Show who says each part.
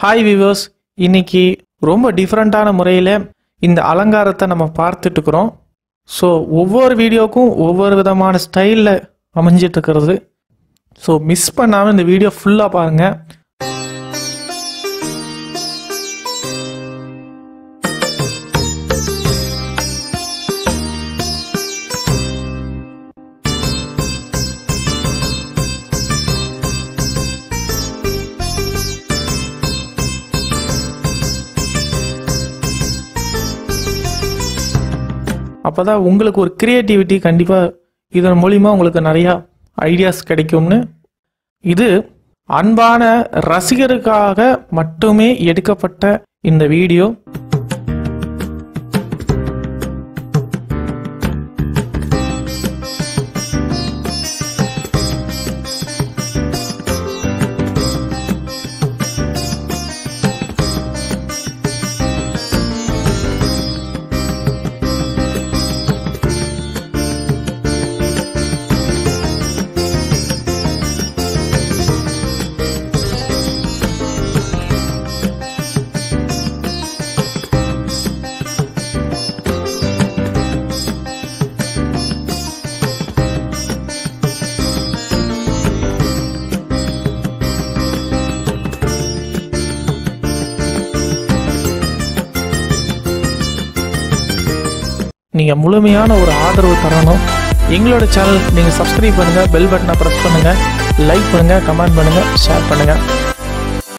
Speaker 1: hi viewers இன்னைக்கு ரொம்ப டிஃப்ரெண்ட்டான முறையில் இந்த அலங்காரத்தை நம்ம பார்த்துட்டு இருக்கிறோம் ஸோ ஒவ்வொரு வீடியோக்கும் ஒவ்வொரு விதமான ஸ்டைலில் அமைஞ்சிட்டு இருக்கிறது ஸோ மிஸ் பண்ணாமல் இந்த வீடியோ ஃபுல்லாக பாருங்கள் அப்போ தான் உங்களுக்கு ஒரு க்ரியேட்டிவிட்டி கண்டிப்பாக இதன் மூலிமா உங்களுக்கு நிறையா ஐடியாஸ் கிடைக்கும்னு இது அன்பான ரசிகருக்காக மட்டுமே எடுக்கப்பட்ட இந்த வீடியோ நீங்கள் முழுமையான ஒரு ஆதரவு தரணும் எங்களோட சேனல் நீங்கள் சப்ஸ்கிரைப் பண்ணுங்கள் பெல் பட்டனை ப்ரெஸ் பண்ணுங்கள் லைக் பண்ணுங்கள் கமெண்ட் பண்ணுங்கள் ஷேர் பண்ணுங்கள்